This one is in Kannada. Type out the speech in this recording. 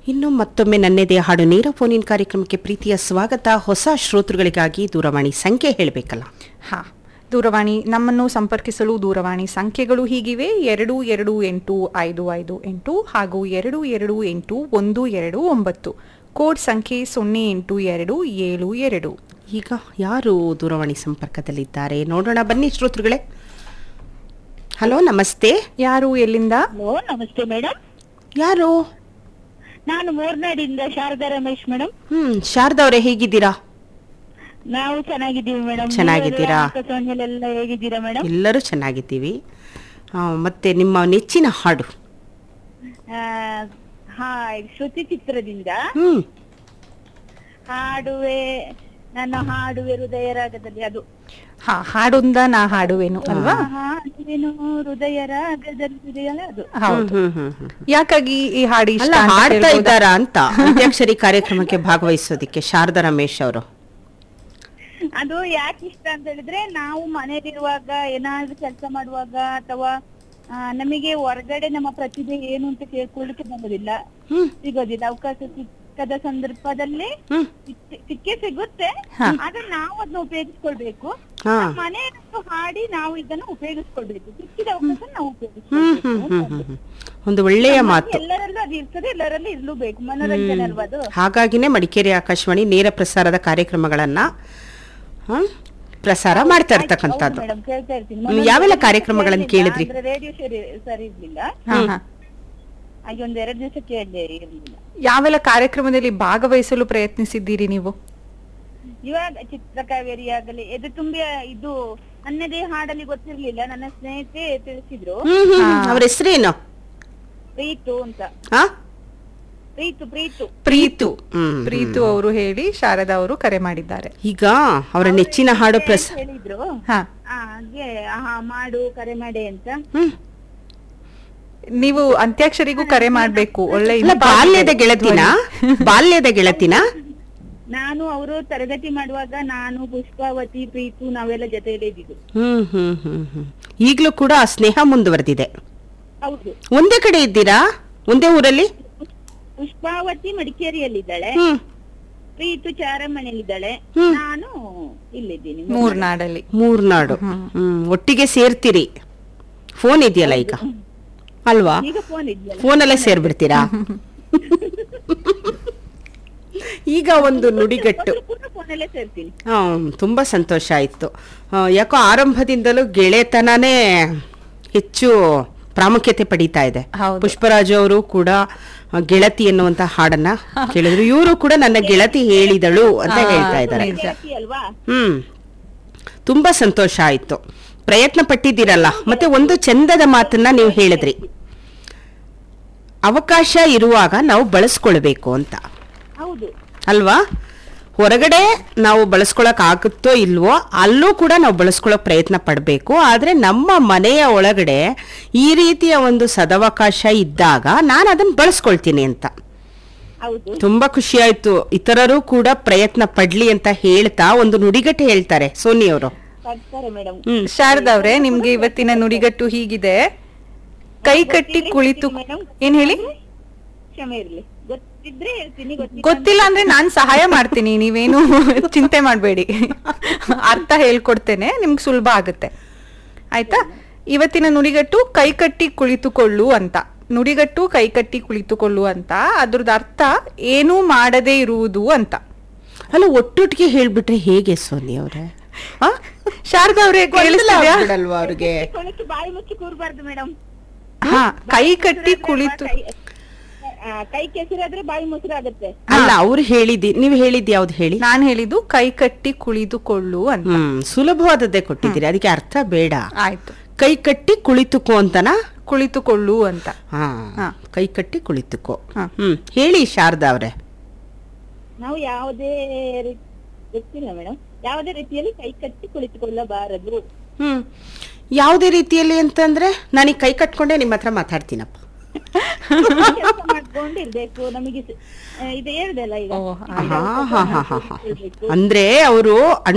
ಇನ್ನು ಮತ್ತೊಮ್ಮೆ ನನ್ನೆದೆ ಹಾಡು ನೇರ ಫೋನಿನ್ ಕಾರ್ಯಕ್ರಮಕ್ಕೆ ಪ್ರೀತಿಯ ಸ್ವಾಗತ ಹೊಸ ಶ್ರೋತೃಗಳಿಗಾಗಿ ದೂರವಾಣಿ ಸಂಖ್ಯೆ ಹೇಳಬೇಕಲ್ಲ ಹಾ ದೂರವಾಣಿ ನಮ್ಮನ್ನು ಸಂಪರ್ಕಿಸಲು ದೂರವಾಣಿ ಸಂಖ್ಯೆಗಳು ಹೀಗಿವೆ ಎರಡು ಎರಡು ಎಂಟು ಐದು ಐದು ಎಂಟು ಹಾಗೂ ಎರಡು ಎರಡು ಎಂಟು ಒಂದು ಎರಡು ಒಂಬತ್ತು ಕೋಡ್ ಸಂಖ್ಯೆ ಸೊನ್ನೆ ಎಂಟು ಎರಡು ಏಳು ಎರಡು ಈಗ ಯಾರು ದೂರವಾಣಿ ಸಂಪರ್ಕದಲ್ಲಿದ್ದಾರೆ ನೋಡೋಣ ಬನ್ನಿ ಶ್ರೋತೃಗಳೇ ಹಲೋ ನಮಸ್ತೆ ಯಾರು ಎಲ್ಲಿಂದ ಹಲೋ ನಮಸ್ತೆ ಮೇಡಮ್ ಯಾರು ನಾನು ಮೂರ್ನಾಡಿಂದ ಶಾರದಾ ರಮೇಶ್ ಮೇಡಮ್ ಹ್ಮ್ ಶಾರದಾ ಅವರೇ ಹೇಗಿದ್ದೀರಾ ನಾವು ಚೆನ್ನಾಗಿದ್ದೀವಿ ಮೇಡಮ್ ಚೆನ್ನಾಗಿದ್ದೀರಾ? ಆಕಾಶವಾಣಿಯಲ್ಲೆಲ್ಲ ಹೇಗಿದ್ದೀರಾ ಮೇಡಮ್ ಎಲ್ಲರೂ ಚೆನ್ನಾಗಿದ್ದೀವಿ ಆ, ಮತ್ತೆ ನಿಮ್ಮ ನೆಚ್ಚಿನ ಹಾಡು ಹಾ ಶ್ರುತಿ ಚಿತ್ರದಿಂದ ಹ್ಮ್ ಹಾಡುವೆ ನನ್ನ ಹಾಡುವೆ ಹೃದಯ ರಾಗದಲ್ಲಿ ಅದು ಹಾ ಹಾಡೊಂದ ನಾ ಹಾಡುವೆನು ಅಲ್ವಾ ಹಾಡುವೆನು ಹೃದಯ ರಾಗದಲ್ಲಿ ಹೃದಯ ಅದು ಹೌದು ಹ್ಮ್ ಹ್ಮ್ ಹ್ಮ್ ಯಾಕಾಗಿ ಈ ಹಾಡು ಇಷ್ಟ ಅಲ್ಲ ಅಂತ ಹಾಡ್ತಾ ಕೇಳ್ಬೋದಾ? ಇದ್ದಾರಾ ಅಂತ ಅಂತ್ಯಾಕ್ಷರಿ ಕಾರ್ಯಕ್ರಮಕ್ಕೆ ಭಾಗವಹಿಸೋದಿಕ್ಕೆ ಶಾರದಾ ರಮೇಶ್ ಅವರು ಅದು ಯಾಕೆ ಇಷ್ಟ ಅಂತ ಹೇಳಿದ್ರೆ ನಾವು ಮನೇಲಿರುವಾಗ ಏನಾದ್ರೂ ಕೆಲಸ ಮಾಡುವಾಗ ಅಥವಾ ಆ, ನಮಗೆ ಹೊರಗಡೆ ನಮ್ಮ ಪ್ರತಿಭೆ ಏನು ಅಂತ ಕೇಳ್ಕೊಳ್ಳಿಕ್ಕೆ ಬರೋದಿಲ್ಲ ಹ್ಮ್ ಸಿಗೋದಿಲ್ಲ ಅವಕಾಶ ಸಿಕ್ಕದ ಸಂದರ್ಭದಲ್ಲಿ ಹ್ಮ್ ಸಿಕ್- ಸಿಕ್ಕೇ ಸಿಗುತ್ತೆ ಹಾ. ಆದ್ರೆ ನಾವು ಅದನ್ನ ಉಪಯೋಗಿಸ್ಕೊಳ್ಬೇಕು ಹಾ ಮನೆಯಲ್ಲೂ ಹಾಡಿ ನಾವು ಇದನ್ನ ಉಪಯೋಗಿಸ್ಕೊಳ್ಬೇಕು ಸಿಕ್ಕಿದ ಅವಕಾಶ ನಾವು ಹ್ಮ್ ಉಪಯೋಗಿಸ್ಕೊಳ್ಬೇಕು ಹ್ಮ್ ಹ್ಮ್ ಹ್ಮ್ ಹ್ಮ್. ಒಂದು ಒಳ್ಳೆಯ ಮಾತು ಎಲ್ಲರಲ್ಲೂ ಅದು ಇರ್ತದೆ ಎಲ್ಲರಲ್ಲೂ ಇರ್ಲೂಬೇಕು ಮನೋರಂಜನೆ ಅಲ್ವಾ ಅದು ಹಾಗಾಗಿನೇ ಮಡಿಕೇರಿ ಆಕಾಶವಾಣಿ ನೇರ ಪ್ರಸಾರದ ಕಾರ್ಯಕ್ರಮಗಳನ್ನ ಹ, ಪ್ರಸಾರ ಮಾಡ್ತಾ ಇರ್ತಕ್ಕಂಥದ್ದು ಮೇಡಮ್ ಕೇಳ್ತಾ ಇರ್ತೀನಿ ಹ್ಮ್, ಯಾವೆಲ್ಲ ಕಾರ್ಯಕ್ರಮಗಳನ್ನ ಕೇಳಿದ್ರಿ? ರೇಡಿಯೋ ಸರಿ ಸರಿ ಇರ್ಲಿಲ್ಲ ಹಾ, ಹಾ. ಹಾಗೆ ಒಂದ್ ಎರಡು ದಿವಸ ಕೇಳಲೇ ಇರ್ಲಿಲ್ಲ ಯಾವೆಲ್ಲ ಕಾರ್ಯಕ್ರಮದಲ್ಲಿ ಭಾಗವಹಿಸಲು ಪ್ರಯತ್ನಿಸಿದ್ದೀರಿ ನೀವು ಇವಾಗ ಚಿತ್ರಕಾವೇರಿ ಆಗಲಿ ಇದು ತುಂಬಿ ಇದು ನನ್ನದೇ ಹಾಡಲ್ಲಿ ಗೊತ್ತಿರ್ಲಿಲ್ಲ ನನ್ನ ಸ್ನೇಹಿತೆ ತಿಳಿಸಿದ್ರು ಹ್ಮ್ ಹ್ಮ್ ಹ್ಮ್. ಅವ್ರ ಹೆಸರೇನು ಪ್ರೀತು ಅಂತ ಹಾ ಪ್ರೀತು ಪ್ರೀತು ಪ್ರೀತು ಹ್ಮ್ ಪ್ರೀತು ಅವರು ಹೇಳಿ ಶಾರದಾ ಅವರು ಕರೆ ಮಾಡಿದ್ದಾರೆ ಈಗ ಅವರ ನೆಚ್ಚಿನ ಹಾಡು ಪ್ರಸ ಹೇಳಿದ್ರು ಹಾ ಆ, ಹಾಗೆ ಆಹಾ ಮಾಡು ಕರೆ ಮಾಡಿ ಅಂತ ಹ್ಮ್ ನೀವು ಅಂತ್ಯಾಕ್ಷರಿಗೂ ಕರೆ ಮಾಡ್ಬೇಕು ಒಳ್ಳೆ ಅಲ್ಲ ಇಂಪಾಗಿದೆ ಬಾಲ್ಯದ ಗೆಳತಿನ ಬಾಲ್ಯದ ಗೆಳತಿನ ನಾನು ಅವರು ತರಗತಿ ಮಾಡುವಾಗ ನಾನು ಪುಷ್ಪಾವತಿ ಪ್ರೀತು ನಾವೆಲ್ಲ ಜೊತೆಯಲ್ಲೇ ಇದ್ದಿದ್ದು ಹ್ಮ್ ಹ್ಮ್ ಹ್ಮ್ ಹ್ಮ್ ಈಗ್ಲೂ ಕೂಡ ಆ ಸ್ನೇಹ ಮುಂದುವರೆದಿದೆ ಹೌದು ಒಂದೇ ಕಡೆ ಇದ್ದೀರಾ ಒಂದೇ ಊರಲ್ಲಿ ಪುಷ್ಪಾವತಿ ಮಡಿಕೇರಿಯಲ್ಲಿದ್ದಾಳೆ ಹ್ಮ್ ಪ್ರೀತು ಚಾರಮನೆಯಲ್ಲಿದ್ದಾಳೆ ಹ್ಮ್. ನಾನು ಇಲ್ಲಿದ್ದೀನಿ ಮೂರ್ನಾಡಲ್ಲಿ ಮೂರ್ನಾಡು ಹ್ಮ್ ಒಟ್ಟಿಗೆ ಸೇರ್ತೀರಿ ಫೋನ್ ಇದೆಯಲ್ಲ ಈಗ ಅಲ್ವಾ ಈಗ ಫೋನ್ ಇದೆಯಲ್ಲ ಫೋನಲ್ಲೇ ಸೇರ್ಬಿಡ್ತೀರಾ ಈಗ ಒಂದು ನುಡಿಗಟ್ಟು ಫೋನಲ್ಲೇ ಸೇರ್ತೀನಿ ಆ, ತುಂಬಾ ಸಂತೋಷ ಆಯ್ತು ಆ, ಯಾಕೋ ಆರಂಭದಿಂದಲೂ ಗೆಳೆತನನೇ ಹೆಚ್ಚು ಪ್ರಾಮುಖ್ಯತೆ ಪಡೀತಾ ಇದೆ ಹೌದು. ಪುಷ್ಪರಾಜು ಅವರು ಕೂಡ ಆ, ಗೆಳತಿ ಎನ್ನುವಂತ ಹಾಡನ್ನ ಕೇಳಿದ್ರು ಇವರು ಕೂಡ ನನ್ನ ಗೆಳತಿ ಹೇಳಿದಳು ಅಂತ ಹೇಳ್ತಾ ಇದ್ದಾರೆ ನಿಜ. ಗೆಳತಿ ಅಲ್ವಾ ಹ್ಮ್ ತುಂಬಾ ಸಂತೋಷ ಆಯ್ತು ಪ್ರಯತ್ನ ಪಟ್ಟಿದ್ದೀರಲ್ಲ ಮತ್ತೆ ಒಂದು ಚಂದದ ಮಾತನ್ನ ನೀವು ಹೇಳಿದ್ರಿ ಅವಕಾಶ ಇರುವಾಗ ನಾವು ಬಳಸ್ಕೊಳ್ಬೇಕು ಅಂತ ಹೌದು ಅಲ್ವಾ ಹೊರಗಡೆ ನಾವು ಬಳಸ್ಕೊಳಕ್ ಆಗುತ್ತೋ ಇಲ್ವೋ ಅಲ್ಲೂ ಕೂಡ ನಾವು ಬಳಸ್ಕೊಳ್ಳೋ ಪ್ರಯತ್ನ ಪಡಬೇಕು ಆದ್ರೆ ನಮ್ಮ ಮನೆಯ ಒಳಗಡೆ ಈ ರೀತಿಯ ಒಂದು ಸದವಕಾಶ ಇದ್ದಾಗ ನಾನು ಅದನ್ನ ಬಳಸ್ಕೊಳ್ತೀನಿ ಅಂತ ಹೌದು ತುಂಬಾ ಖುಷಿ ಆಯ್ತು ಇತರರು ಕೂಡ ಪ್ರಯತ್ನ ಪಡ್ಲಿ ಅಂತ ಹೇಳ್ತಾ ಒಂದು ನುಡಿಗಟ್ಟು ಹೇಳ್ತಾರೆ ಸೋನಿ ಅವರು ಬರ್ತಾರೆ ಮೇಡಮ್ ಹ್ಮ್ ಶಾರದಾ ಅವ್ರೆ ನಿಮ್ಗೆ ಇವತ್ತಿನ ನುಡಿಗಟ್ಟು ಹೀಗಿದೆ ಕೈ ಕಟ್ಟಿ ಕುಳಿತು ಮೇಡಮ್ ಏನ್ ಹೇಳಿ ಕ್ಷಮೆ ಇರ್ಲಿ ಗೊತ್ತಿದ್ರೆ ಹೇಳ್ತೀನಿ ಗೊತ್ತಿಲ್ಲ ಗೊತ್ತಿಲ್ಲ ಅಂದ್ರೆ ನಾನ್ ಸಹಾಯ ಮಾಡ್ತೀನಿ ನೀವೇನು ಚಿಂತೆ ಮಾಡ್ಬೇಡಿ ಅರ್ಥ ಹೇಳ್ಕೊಡ್ತೇನೆ ನಿಮ್ಗೆ ಸುಲಭ ಆಗುತ್ತೆ ಆಯ್ತಾ ಇವತ್ತಿನ ನುಡಿಗಟ್ಟು ಕೈ ಕಟ್ಟಿ ಕುಳಿತುಕೊಳ್ಳು ಅಂತ ನುಡಿಗಟ್ಟು ಕೈ ಕಟ್ಟಿ ಕುಳಿತುಕೊಳ್ಳು ಅಂತ ಅದ್ರದ್ದು ಅರ್ಥ ಏನೂ ಮಾಡದೇ ಇರುವುದು ಅಂತ ಅಲ್ಲ ಒಟ್ಟೊಟ್ಟಿಗೆ ಹೇಳ್ಬಿಟ್ರೆ ಹೇಗೆ ಸೋನಿ ಅವ್ರೆ ಆ? ಶಾರದಾ ಅವ್ರೆ ಗೊಂದಲ ಕೇಳಿಸ್ತಿದ್ಯಾ ಆಗ್ಬಿಡಲ್ವಾ ಅವ್ರಿಗೆ ಕೊಳತು ಬಾಯಿ ಮುಚ್ಚಿ ಕೂರ್ಬಾರ್ದು ಮೇಡಮ್ ಹಾ ಕೈ ಕಟ್ಟಿ ಕುಳಿತು ಕೈ ಕೆಸರಾದ್ರೆ ಬಾಯಿ ಮೊಸರಾಗತ್ತೆ ಅಲ್ಲ ಅವ್ರು ಹೇಳಿದಿ ನೀವು ಹೇಳಿದ್ ಯಾವ್ದು ಹೇಳಿ ನಾನ್ ಹೇಳಿದ್ದು ಕೈ ಕಟ್ಟಿ ಕುಳಿತುಕೊಳ್ಳು ಅಂತ ಹ್ಮ್ ಸುಲಭವಾದದ್ದೇ ಕೊಟ್ಟಿದ್ದೀರಿ ಅದಕ್ಕೆ ಅರ್ಥ ಬೇಡ ಆಯ್ತು ಕೈ ಕಟ್ಟಿ ಕುಳಿತುಕೋ ಅಂತನ ಕುಳಿತುಕೊಳ್ಳು ಅಂತ ಹಾ ಹಾ. ಕೈ ಕಟ್ಟಿ ಕುಳಿತುಕೋ ಹಾ. ಹ್ಮ್ ಹೇಳಿ ಶಾರದಾ ಅವ್ರೆ ನಾವು ಯಾವುದೇ ರೀ- ಗೊತ್ತಿಲ್ಲ ಮೇಡಮ್ ಯಾವುದೇ ರೀತಿಯಲ್ಲಿ ಕೈ ಕಟ್ಟಿ ಕುಳಿತುಕೊಳ್ಳಬಾರದು ಹ್ಮ್ ಯಾವುದೇ ರೀತಿಯಲ್ಲಿ ಅಂತಂದ್ರೆ ನಾನೀಗ ಕೈ ಕಟ್ಕೊಂಡೆ ನಿಮ್ಮ ಹತ್ರ ಮಾತಾಡ್ತೀನಪ್ಪ ಕೆಲಸ ಮಾಡ್ಕೊಂಡಿರ್ಬೇಕು ನಮಗೆ ಸ- ಆ, ಇದು ಹೇಳ್ದಲ್ಲ ಈಗ ಓ, ಹಾ ಹಾ ಹಾ ಹಾ ಹಾ ಇರ್ಬೇಕು. ಅಂದ್ರೆ ಅವರು